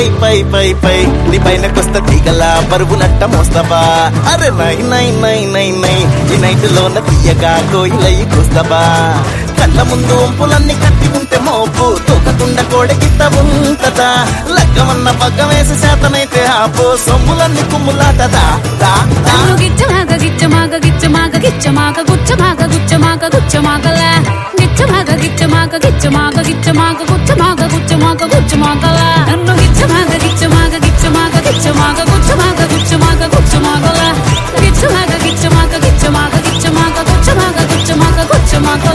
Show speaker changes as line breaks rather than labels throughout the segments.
పై పై పై పై నీ పైన కొస్త తీగల బరువు నట్ట మోస్తావా అరే నై నై నై నై నై ఈ నైట్ లోన తీయగా కోయిలయ్యి కూస్తావా కళ్ళ ముందు వంపులన్నీ కట్టి ఉంటే మోపు తూకతుండ కోడెకిత్త ఉంటదా లగ్గమన్న పగ్గం వేసి శాతనైతే ఆపు సొమ్ములన్నీ కుమ్ములాటదా దా దా
నన్ను గిచ్చమాగ గిచ్చమాగ గిచ్చమాగ గిచ్చమాగ గుచ్చమాగ గుచ్చమాగ గుచ్చమాగల గిచ్చమాగ గిచ్చమాగ గిచ్చమాగ గిచ్చమాగ గుచ్చమాగ గుచ్చమాగ గుచ్చమాగల నన్ను గిచ్చమాగ గిచ్చమాగ గిచ్చమాగ గిచ్చమాగ గుచ్చమాగ గుచ్చమాగ గుచ్చమాగల గిచ్చమాగ గిచ్చమాగ గిచ్చమాగ గిచ్చమాగ గుచ్చమాగ గుచ్చమాగ గుచ్చమాగల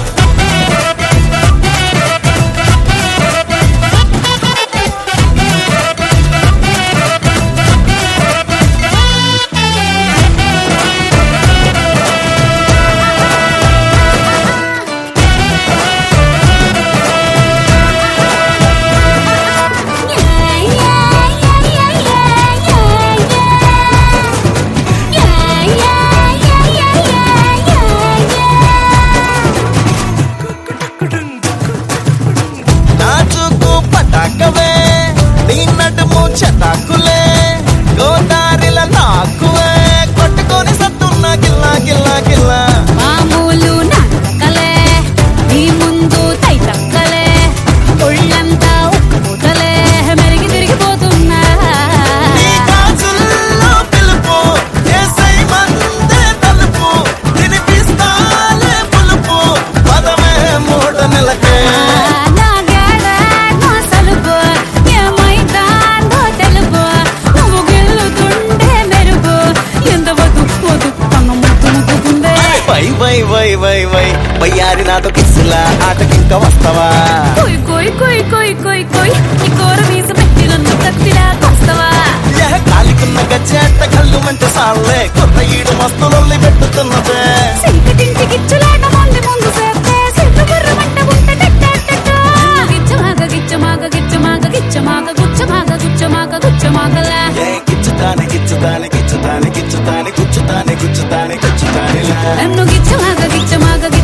నాచుకు పటాకవే నీ నడుము చటాకులే గోదారిల నాకువే కొట్టుకొని సత్తున్న గిల్లా గిల్లా గిల్లా
మామూలు నాటకలే నీ ముందు తైతక్కలే ఒళ్ళంతా ఉప్పుతలే మెరిగి తిరిగిపోతున్నా
నీ గాజుల్లో పిలుపు ఏసై మందే తలుపు వినిపిస్తాలే పులుపు పదమే మూట నెలకే
నా గేడ నా సలుపు ఏమైందో తెలుపు నువ్వు గెలుతుండే మెరుపు ఎంత వద్దు వద్దు కన్న ముద్దు ముద్దుకుందే
వై వై వై వై వై వయ్యారి నాతో కిస్సులా ఆటకింక వస్తావా
కొయ్ కొయ్ కొయ్ కొయ్ కొయ్ కొయ్ ఈ కూర వీస పెట్టి నన్ను కత్తిలా కొస్తవా
యహ కాలికున్న గచ్చేట కళ్ళు మంటే సాల్లే కొత్త ఈడు మస్తులొల్లి పెట్టుతున్నదే
సింకటింటి గిచ్చులాట మంది ముందు సేస్తే సిగ్గు బుర్రమంట ఉంటే టెట్టెట్టెట్టో. గిచ్చమాగ గిచ్చమాగ గిచ్చమాగ గిచ్చమాగ గుచ్చమాగ గుచ్చమాగ గుచ్చమాగలా
ఏ గిచ్చుతానే గిచ్చుతానే గిచ్చుతానే గిచ్చుతానే గుచ్చుతానే గుచ్చుతానే గుచ్చుతానే
నన్ను గిచ్చమాగ గిచ్చమాగ